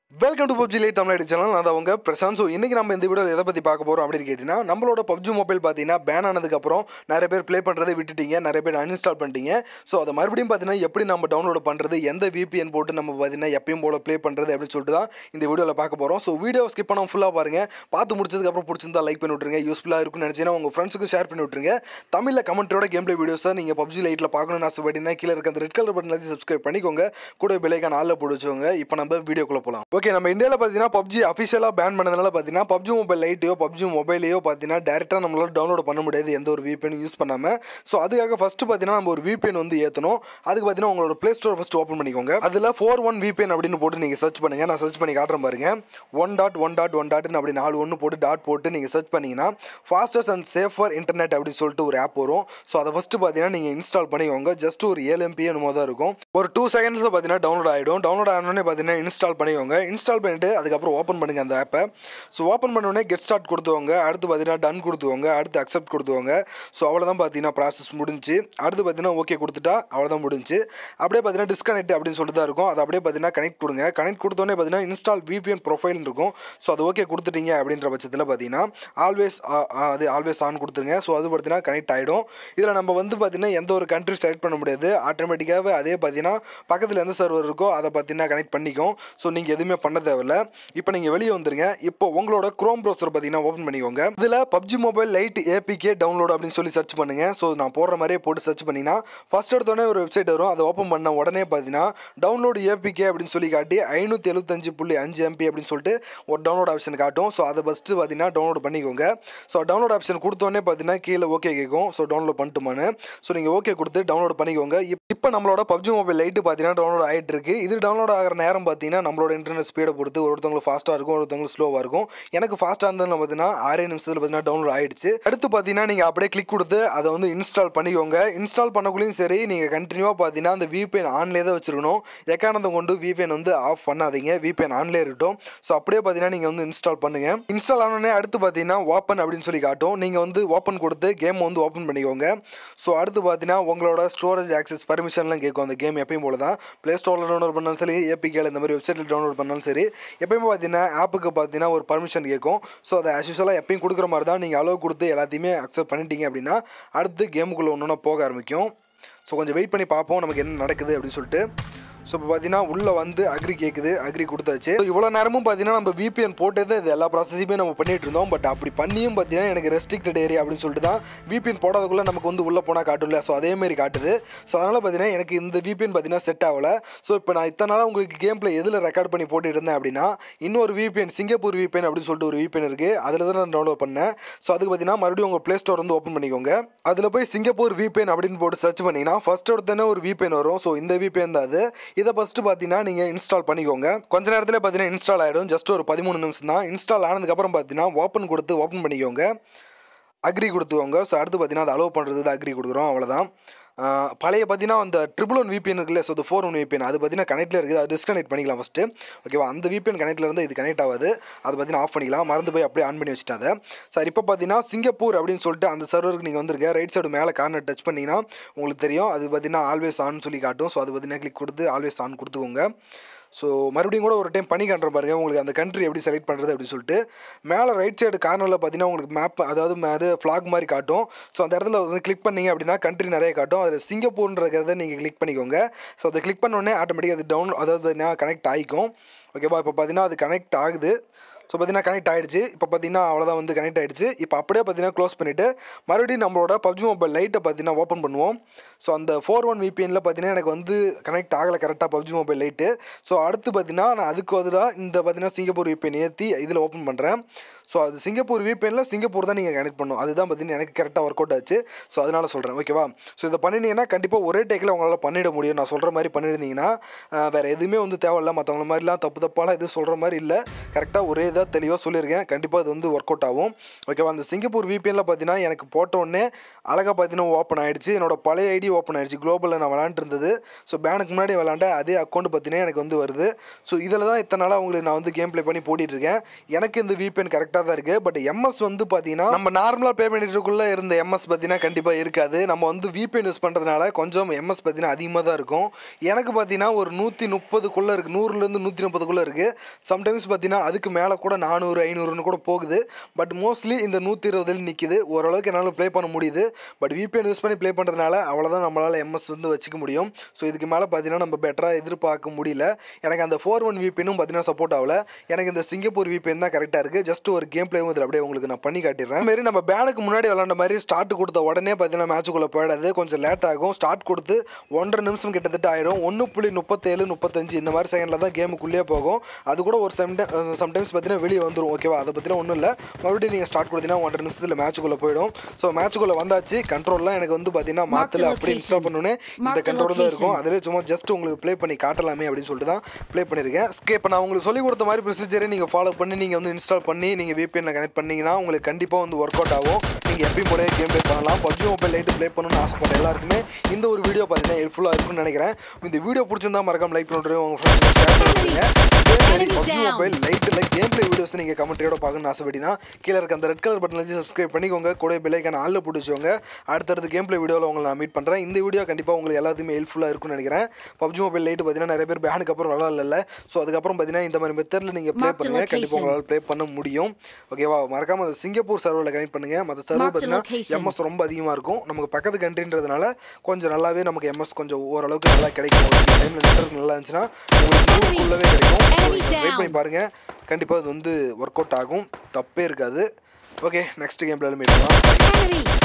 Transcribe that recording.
Welcome to PUBG lite Tamil channel நான் அவங்க Prashanth so இன்றைக்கி நம்ம இந்த வீடியோ எதை பற்றி பார்க்க போகிறோம் அப்படின்னு கேட்டிங்கன்னா நம்மளோட பப்ஜி மொபைல் பார்த்தீங்கன்னா பேன் ஆனதுக்கப்புறம் நிறைய பேர் ப்ளே பண்ணுறதை விட்டுட்டீங்க நிறைய பேர் அன்இன்ஸ்டால் பண்ணிட்டீங்க ஸோ அதை மறுபடியும் பார்த்தீங்கன்னா எப்படி நம்ம டவுன்லோட் பண்ணுறது எந்த VPN போட்டு நம்ம பார்த்தீங்கன்னா எப்பயும் போல ப்ளே பண்ணுறது அப்படின்னு சொல்லிட்டு தான் இந்த வீடியோவில் பார்க்க போகிறோம் ஸோ வீடியோ ஸ்கிப் பண்ணாமல் ஃபுல்லாக பாருங்கள் பார்த்து முடிச்சதுக்கப்புறம் பிடிச்சிருந்தா லைக் பண்ணி விட்ருங்க யூஸ்ஃபுல்லாக இருக்கும்னு நினச்சிங்கன்னா உங்கள் ஃப்ரெண்ட்ஸுக்கும் ஷேர் பண்ணி விட்ருங்க தமிழில் கமெண்ட்டோட கேம் ப்ளே வீடியோஸை நீங்கள் பப்ஜி லைட்டில் பார்க்கணும்னு ஆசைப்பட்டீங்கன்னா கீழே இருக்க அந்த ரெட் கலர் பட்டன் எல்லாத்தையும் சப்ஸ்கிரைப் பண்ணிக்கோங்க கூட பெலைக்கான ஆளில் போட்டு வச்சுக்கோங்க இப்போ நம்ம வீடியோக்குள்ளே போகலாம் ஓகே நம்ம இந்தியாவில் பார்த்தீங்கன்னா பப்ஜி அஃபிஷியலாக பேன் பண்ணதுனால பார்த்தீங்கன்னா பப்ஜி மொபைல் லைட்டையோ பப்ஜி மொபைலையோ பார்த்தீங்கன்னா டேரெக்டாக நம்மளால டவுன்லோட் பண்ண முடியாது எந்த ஒரு VPN யூஸ் பண்ணாமல் ஸோ அதுக்காக ஃபஸ்ட்டு பார்த்தீங்கன்னா நம்ம ஒரு VPN வந்து ஏற்றணும் அதுக்கு பார்த்தீங்கன்னா உங்களோட ப்ளே ஸ்டோர் ஃபஸ்ட்டு ஓப்பன் பண்ணிக்கோங்க அதில் ஃபோர் ஒன் VPN அப்படின்னு போட்டு நீங்கள் சர்ச் பண்ணுங்கள் நான் சர்ச் பண்ணி காட்டுறேன் பாருங்க one dot one dot one டாட்னு அப்படி நாலு ஒன்று போட்டு டாட் போட்டு நீங்கள் சர்ச் பண்ணிங்கன்னா ஃபாஸ்டஸ்ட் அண்ட் சேஃபர் இன்டர்நெட் அப்படின்னு சொல்லிட்டு ஒரு ஆப் வரும் ஸோ அதை ஃபஸ்ட்டு பார்த்தீங்கன்னா நீங்கள் இன்ஸ்டால் பண்ணிக்கோங்க ஜஸ்ட் ஒரு ஏழு எம்பி என்னமோ தான் இருக்கும் ஒரு டூ செகண்ட்ஸில் பார்த்தீங்கன்னா டவுன்லோட் ஆகிடும் டவுன்லோட் ஆனோடனே பார்த்தீங்கன்னா இன்ஸ்டால் பண்ணிக்கோங்க இன்ஸ்டால் பண்ணிட்டு அதுக்கப்புறம் ஓப்பன் பண்ணுங்க அந்த ஆப்பை ஸோ ஓப்பன் பண்ணோடனே கெட் ஸ்டார்ட் கொடுத்துவாங்க அடுத்து பார்த்தீங்கன்னா டன் கொடுத்துவாங்க அடுத்து அக்செப்ட் கொடுத்துவாங்க ஸோ அவ்வளோதான் பார்த்தீங்கன்னா ப்ராசஸ் முடிஞ்சு அடுத்து பார்த்தீங்கன்னா ஓகே கொடுத்துட்டா அவ்வளோதான் முடிஞ்சு அப்படியே பார்த்தீங்கன்னா டிஸ்கனெக்ட் அப்படின்னு சொல்லிட்டு தான் இருக்கும் அது அப்படியே பார்த்தீங்கன்னா கனெக்ட் கொடுங்க கனெக்ட் கொடுத்தோடனே பார்த்தீங்கன்னா இன்ஸ்டால் VPN ப்ரொஃபைல் இருக்கும் ஸோ அது ஓகே கொடுத்துட்டீங்க அப்படின்ற பட்சத்தில் பார்த்தீங்கன்னா ஆல்வேஸ் அது ஆல்வேஸ் ஆன் கொடுத்துருங்க ஸோ அது பார்த்தீங்கன்னா கனெக்ட் ஆகிடும் இதில் நம்ம வந்து பார்த்தீங்கன்னா எந்த ஒரு கண்ட்ரி செலக்ட் பண்ண முடியாது ஆட்டோமேட்டிக்காகவே அதே பார்த்தீங்கன்னா பக்கத்தில் எந்த சர்வர் இருக்கோ அதை பார்த்தீங்கன்னா கனெக்ட் பண்ணிக்கும் ஸோ நீங்கள் எதுவுமே பண்ண தேவையில்ல இப்போ நீங்கள் வெளியே வந்துருங்க இப்போ உங்களோட குரோம் ப்ரௌசர் பார்த்தீங்கன்னா ஓப்பன் பண்ணிக்கோங்க இதில் PUBG mobile lite APK download அப்படின்னு சொல்லி சர்ச் பண்ணுங்க ஸோ நான் போடுற மாதிரியே போட்டு சர்ச் பண்ணிங்கன்னா ஃபர்ஸ்ட் எடுத்தோடனே ஒரு வெப்சைட் வரும் அதை ஓப்பன் பண்ண உடனே பார்த்தீங்கன்னா டவுன்லோட் ஏபிகே அப்படின்னு சொல்லி காட்டி ஐநூற்றி எழுபத்தஞ்சு புள்ளி அஞ்சு எம்பி அப்படின்னு சொல்லிட்டு ஒரு டவுன்லோட் ஆப்ஷன் காட்டும் ஸோ அதை ஃபஸ்ட்டு பார்த்தீங்கன்னா டவுன்லோட் பண்ணிக்கோங்க ஸோ டவுன்லோட் ஆப்ஷன் கொடுத்தோடனே பார்த்தீங்கன்னா கீழே ஓகே கேட்கும் ஸோ டவுன்லோட் பண்ணிட்டுமான்னு ஸோ நீங்கள் ஓகே கொடுத்து டவுன்லோட் பண்ணிக்கோங்க இப்போ நம்மளோட பப்ஜி மொபைல் லைட்டு பார்த்தீங்கன்னா டவுன்லோட் ஆகிட்டு இருக்கு இது டவுன்லோட் ஆகிற நேரம் பார்த்தீங்கன்னா நம்மளோட இன்டர்நெட் ஸ்பீடை பொறுத்து ஒருத்தவங்களுக்கு ஃபாஸ்ட்டாக இருக்கும் ஒருத்தவங்களுக்கு ஸ்லோவாக இருக்கும் எனக்கு ஃபாஸ்ட்டாக இருந்ததுன்னு பார்த்தீங்கன்னா ஆறே நிமிஷத்தில் பார்த்தீங்கன்னா டவுன்லோட் ஆயிடுச்சு அடுத்து பார்த்தீங்கன்னா நீங்கள் அப்படியே கிளிக் கொடுத்து அதை வந்து இன்ஸ்டால் பண்ணிக்கோங்க இன்ஸ்டால் பண்ணக்குள்ளேயும் சரி நீங்கள் கண்டினியூவாக பார்த்தீங்கன்னா அந்த VPN ஆன்லேயே தான் வச்சிருக்கணும் எக்காரணத்தை கொண்டு VPN வந்து ஆஃப் பண்ணாதீங்க VPN ஆன்லேயே இருக்கட்டும் ஸோ அப்படியே பார்த்தீங்கன்னா நீங்கள் வந்து இன்ஸ்டால் பண்ணுங்க இன்ஸ்டால் ஆனோடனே அடுத்து பார்த்தீங்கன்னா ஓப்பன் அப்படின்னு சொல்லி காட்டும் நீங்கள் வந்து ஓப்பன் கொடுத்து கேம் வந்து ஓப்பன் பண்ணிக்கோங்க ஸோ அடுத்து பார்த்தீங்கன்னா உங்களோட ஸ்டோரேஜ் ஆக்சஸ் பர்மிஷன்லாம் கேட்கும் அந்த கேம் எப்பயும் போல தான் ப்ளே ஸ்டோரில் டவுன்லோட் பண்ணாலும் சரி ஏபிகேல இந்த மாதிரி வெப்சைட்டில் டவுன்லோட் பண்ணாலும் சரி எப்பயுமே பார்த்தீங்கன்னா ஆப்புக்கு பார்த்தீங்கன்னா ஒரு பர்மிஷன் கேட்கும் ஸோ அதை ஆஸ் யூஸ்வலாக எப்பயும் கொடுக்குற மாதிரி தான் நீங்கள் அளவு கொடுத்து எல்லாத்தையுமே அக்செப்ட் பண்ணிட்டீங்க அப்படின்னா அடுத்து கேமுக்குள்ளே ஒன்று போக ஆரம்பிக்கும் ஸோ கொஞ்சம் வெயிட் பண்ணி பார்ப்போம் நமக்கு என்ன நடக்குது அப்படின்னு சொல்லிட்டு ஸோ இப்போ பார்த்தீங்கன்னா உள்ளே வந்து அக்ரி கேட்குது அக்ரி கொடுத்தாச்சு ஸோ இவ்வளோ நேரமும் பார்த்தீங்கன்னா நம்ம VPN போட்டே தான் இது எல்லா ப்ராசஸையுமே நம்ம பண்ணிட்டு இருந்தோம் பட் அப்படி பண்ணியும் பார்த்தீங்கன்னா எனக்கு ரெஸ்ட்ரிக்டட் ஏரியா அப்படின்னு சொல்லிட்டு தான் VPN போடாதக்குள்ளே நமக்கு வந்து உள்ளே போனால் காட்டும்ல ஸோ அதேமாரி காட்டுது ஸோ அதனால் பார்த்தீங்கன்னா எனக்கு இந்த VPN பார்த்தீங்கன்னா செட் ஆகல ஸோ இப்போ நான் இத்தனை நாளாக உங்களுக்கு கேம் பிளே எதில் ரெக்கார்ட் பண்ணி போட்டுட்டு இருந்தேன் அப்படின்னா இன்னொரு VPN சிங்கப்பூர் VPN அப்படின்னு சொல்லிட்டு ஒரு VPN இருக்குது அதில் தான் நான் டவுன்லோட் பண்ணேன் ஸோ அதுக்கு பார்த்தீங்கன்னா மறுபடியும் உங்கள் ப்ளே ஸ்டோர் வந்து ஓப்பன் பண்ணிக்கோங்க அதில் போய் சிங்கப்பூர் VPN அப்படின்னு போட்டு சர்ச் பண்ணிங்கன்னா ஃபர்ஸ்ட் எடுத்தோன்னே ஒரு VPN வரும் ஸோ இந்த VPN தான் அது இதை ஃபஸ்ட்டு பார்த்தீங்கன்னா நீங்கள் இன்ஸ்டால் பண்ணிக்கோங்க கொஞ்ச நேரத்தில் பார்த்தீங்கன்னா இன்ஸ்டால் ஆகிடும் ஜஸ்ட் ஒரு பதிமூணு நிமிஷம் தான் இன்ஸ்டால் ஆனதுக்கப்புறம் பார்த்தீங்கன்னா ஓப்பன் கொடுத்து ஓப்பன் பண்ணிக்கோங்க அக்ரி கொடுத்துக்கோங்க ஸோ அடுத்து பார்த்தீங்கன்னா அதை அலோவ் பண்ணுறது அக்ரி கொடுக்குறோம் அவ்வளோதான் ஆஹ் பழைய பார்த்தீங்கன்னா அந்த ட்ரிபிள் ஒன் VPN இருக்குல்ல ஸோ ஃபோர் ஒன் VPN அது பார்த்தீங்கன்னா கனெக்டில் இருக்குது அது டிஸ்கனெக்ட் பண்ணிக்கலாம் ஃபஸ்ட்டு ஓகேவா அந்த VPN கனெக்டில் இருந்து இது கனெக்ட் ஆகாது அது பார்த்தீங்கன்னா ஆஃப் பண்ணிக்கலாம் மறந்து போய் அப்படியே ஆன் பண்ணி வச்சுட்டேன் அதை சார் இப்போ பார்த்தீங்கன்னா சிங்கப்பூர் அப்படின்னு சொல்லிட்டு அந்த சர்வருக்கு நீங்கள் வந்துருங்க ரைட் சைடு மேலே கார்னர் டச் பண்ணிங்கன்னா உங்களுக்கு தெரியும் அது பார்த்தீங்கன்னா ஆல்வேஸ் ஆன் சொல்லி காட்டும் ஸோ அது பார்த்தீங்கன்னா கிளிக் கொடுத்து ஆல்வேஸ் ஆன் கொடுத்துக்கோங்க ஸோ மறுபடியும் கூட ஒரு டைம் பண்ணி காட்டுற பாருங்க உங்களுக்கு அந்த கண்ட்ரி எப்படி செலக்ட் பண்ணுறது அப்படின்னு சொல்லிட்டு மேலே ரைட் சைடு கார்னரில் பார்த்தீங்கன்னா உங்களுக்கு மேப் அதாவது ம- அது ஃப்ளாக் மாதிரி காட்டும் ஸோ அந்த இடத்துல வந்து கிளிக் பண்ணீங்க அப்படின்னா கண்ட்ரி நிறைய காட்டும் அதில் சிங்கப்பூர்ன்றதை நீங்கள் கிளிக் பண்ணிக்கோங்க ஸோ அதை கிளிக் பண்ணோடனே ஆட்டோமேட்டிக்காக அது டவுன் அதாவது கனெக்ட் ஆகிக்கும் ஓகேவா இப்போ பார்த்தீங்கன்னா அது கனெக்ட் ஆகுது ஸோ பார்த்தீங்கன்னா கனெக்ட் ஆகிடுச்சு இப்போ பார்த்தீங்கன்னா அவ்வளோதான் வந்து கனெக்ட் ஆகிடுச்சு இப்போ அப்படியே பார்த்தீங்கன்னா க்ளோஸ் பண்ணிவிட்டு மறுபடியும் நம்மளோட பப்ஜி மொபைல் லைட்டை பார்த்தீங்கன்னா ஓப்பன் பண்ணுவோம் ஸோ அந்த ஃபோர் ஒன் விபிஎனில் பார்த்தீங்கன்னா எனக்கு வந்து கனெக்ட் ஆகலை கரெக்டாக பப்ஜி மொபைல் லைட்டு ஸோ அடுத்து பார்த்தீங்கன்னா நான் அதுக்கு பதிலாக இந்த பார்த்தீங்கன்னா சிங்கப்பூர் விபிஎன் ஏற்றி இதில் ஓப்பன் பண்ணுறேன் ஸோ அது சிங்கப்பூர் விபிஎனில் சிங்கப்பூர் தான் நீங்கள் கனெக்ட் பண்ணணும் அதுதான் பார்த்தீங்கன்னா எனக்கு கரெக்டாக ஒர்க் அவுட் ஆச்சு ஸோ அதனால சொல்கிறேன் ஓகேவா ஸோ இதை பண்ணினீங்கன்னா கண்டிப்பாக ஒரே டேக்கில் உங்களால் பண்ணிட முடியும் நான் சொல்கிற மாதிரி பண்ணியிருந்தீங்கன்னா ஆஹ், வேறு எதுவுமே வந்து தேவையில்ல மற்றவங்கள மாதிரிலாம் தப்பு தப்பாலாம் எதுவும் சொல்கிற மாதிரி இல்லை கரெக்டாக ஒரே இதாக தெளிவாக சொல்லியிருக்கேன் கண்டிப்பாக இது வந்து ஒர்க் அவுட் ஆகும் ஓகேவா அந்த சிங்கப்பூர் விபிஎனில் பார்த்தீங்கன்னா எனக்கு போட்ட உடனே அழகாக பார்த்தீங்கன்னா ஓப்பன் ஆயிடுச்சு என்னோட பழைய ஐடி ஓப்பன் ஆயிடுச்சு குளோபலில் நான் விளாண்டுருந்தது ஸோ பேனுக்கு முன்னாடி விளாண்ட அதே அக்கௌண்ட் பார்த்தீங்கன்னா எனக்கு வந்து வருது ஸோ இதில் தான் இத்தனை நாளாக உங்களுக்கு நான் வந்து கேம் ப்ளே பண்ணி போட்டிட்டு இருக்கேன் எனக்கு இந்த VPN கரெக்டாக கரெக்டாக தான் இருக்குது பட் எம்எஸ் வந்து பார்த்தீங்கன்னா நம்ம நார்மலாக பே பண்ணிட்டுக்குள்ளே இருந்த எம்எஸ் பார்த்தீங்கன்னா கண்டிப்பாக இருக்காது நம்ம வந்து விபிஎன் யூஸ் பண்ணுறதுனால கொஞ்சம் எம்எஸ் பார்த்தீங்கன்னா அதிகமாக தான் இருக்கும் எனக்கு பார்த்தீங்கன்னா ஒரு நூற்றி முப்பதுக்குள்ளே இருக்குது நூறுலேருந்து நூற்றி முப்பதுக்குள்ளே இருக்குது சம்டைம்ஸ் பார்த்தீங்கன்னா அதுக்கு மேலே கூட நானூறு ஐநூறுன்னு கூட போகுது பட் மோஸ்ட்லி இந்த நூற்றி இருபதில் நிற்கிது ஓரளவுக்கு என்னால் ப்ளே பண்ண முடியுது பட் விபிஎன் யூஸ் பண்ணி ப்ளே பண்ணுறதுனால அவ்வளோதான் நம்மளால் எம்எஸ் வந்து வச்சுக்க முடியும் ஸோ இதுக்கு மேலே பார்த்தீங்கன்னா நம்ம பெட்டராக எதிர்பார்க்க முடியல எனக்கு அந்த ஃபோர் ஒன் விபிஎனும் பார்த்தீங்கன்னா சப்போர்ட் ஆகல எனக்கு இந்த சிங்கப்பூர் விபிஎன் தான் கரெக்டாக இருக்குது ஜஸ்ட் ஒரு கேம் பிளேவும் இதில் அப்படியே உங்களுக்கு நான் பண்ணி காட்டிடுறேன் மாரி நம்ம பேனுக்கு முன்னாடி விளாண்ட மாதிரி ஸ்டார்ட் கொடுத்த உடனே பார்த்தீங்கன்னா மேட்சுக்குள்ளே போயிடாது கொஞ்சம் லேட் ஆகும் ஸ்டார்ட் கொடுத்து ஒன்றரை நிமிஷம் கிட்டத்தட்ட ஆயிடும் ஒன்று புள்ளி முப்பத்தேழு முப்பத்தஞ்சு இந்த மாதிரி செகண்டில் தான் கேமுக்குள்ளேயே போகும் அது கூட ஒரு சம்டைம் சம்டைம்ஸ் பார்த்தீங்கன்னா வெளியே வந்துடும் ஓகேவா அதை பற்றின ஒன்றும் இல்லை மறுபடியும் நீங்கள் ஸ்டார்ட் கொடுத்தீங்கன்னா ஒன்றரை நிமிஷத்தில் மேட்சுக்குள்ளே போயிடும் ஸோ மேட்சுக்குள்ளே வந்தாச்சு கண்ட்ரோல்லாம் எனக்கு வந்து பார்த்தீங்கன்னா மாற்றல அப்படி இன்ஸ்டால் பண்ணோன்னே இந்த கண்ட்ரோல் தான் இருக்கும் அதிலே சும்மா ஜஸ்ட் உங்களுக்கு ப்ளே பண்ணி காட்டலாமே அப்படின்னு சொல்லிட்டு தான் ப்ளே பண்ணியிருக்கேன் ஸ்கே இப்போ நான் உங்களுக்கு சொல்லிக் கொடுத்த மாதிரி ப்ரொசீஜரை நீங்கள் ஃபாலோ பண்ணி நீங்கள் வந்து இன்ஸ்டால் பண்ணி நீங்கள் விபிஎனில் கனெக்ட் பண்ணீங்கன்னா உங்களுக்கு கண்டிப்பாக வந்து ஒர்க் அவுட் ஆகும் நீங்கள் எப்பயும் போல கேம் ப்ளே பண்ணலாம் பப்ஜி மொபைல் லைட்டு ப்ளே பண்ணணும்னு ஆசைப்பட்ட எல்லாருக்குமே இந்த ஒரு வீடியோ பார்த்தீங்கன்னா ஹெல்ப்ஃபுல்லாக இருக்கும்னு நினைக்கிறேன் இந்த வீடியோ பிடிச்சிருந்தா மறக்காம லைக் பண்ணிட்டு உங்கள் ஃப்ரெண்ட்ஸ் ஷேர் பண்ணுங்க இதே மாதிரி பப்ஜி மொபைல் லைட்டில் கேம் ப்ளே வீடியோஸ் நீங்கள் கமெண்ட்ரியோட பார்க்கணும்னு ஆசைப்பட்டீங்கன்னா கீழே இருக்க அந்த ரெட் கலர் பட்டன் வச்சு சப்ஸ்கிரைப் பண்ணிக்கோங்க கூட பெல்லைக்கான ஆளில் போட்டு வச்சுக்கோங்க அடுத்தடுத்து கேம் ப்ளே வீடியோவில் உங்களை நான் மீட் பண்ணுறேன் இந்த வீடியோ கண்டிப்பாக உங்களுக்கு எல்லாத்துக்குமே ஹெல்ப்ஃபுல்லாக இருக்கும்னு நினைக்கிறேன் பப்ஜி மொபைல் லைட்டு பார்த்தீங்கன்னா நிறைய பேர் பேனுக்கு அப்புறம் நல்லா இல்லை ஸோ அதுக்கப்புறம் பார்த்தீங்கன்னா இந்த மாதிரி மெத்தடில் நீங்கள் ப்ளே Mark the பண்ணுங்கள் கண்டிப்பாக location. உங்களால் ப்ளே பண்ண முடியும் ஓகேவா மறக்காம அந்த சிங்கப்பூர் சர்வரில் கனெக்ட் பண்ணுங்க மற்ற சர்வர் Mark the பார்த்தீங்கன்னா location. எம்எஸ் ரொம்ப அதிகமாக இருக்கும் நமக்கு பக்கத்து கண்ட்ரின்றதுனால கொஞ்சம் நல்லாவே நமக்கு எம்எஸ் கொஞ்சம் ஓரளவுக்கு நல்லா கிடைக்கும் ஒரு டைமில் நெட்ஒர்க் நல்லா இருந்துச்சுன்னா உங்களுக்கு நூறுக்குள்ளவே கிடைக்கும் Enemy ட்ரை down. பண்ணி பாருங்க கண்டிப்பாக அது வந்து ஒர்க் அவுட் ஆகும் தப்பே இருக்காது ஓகே நெக்ஸ்ட் கேம் மீட் பண்ணலாம் Enemy!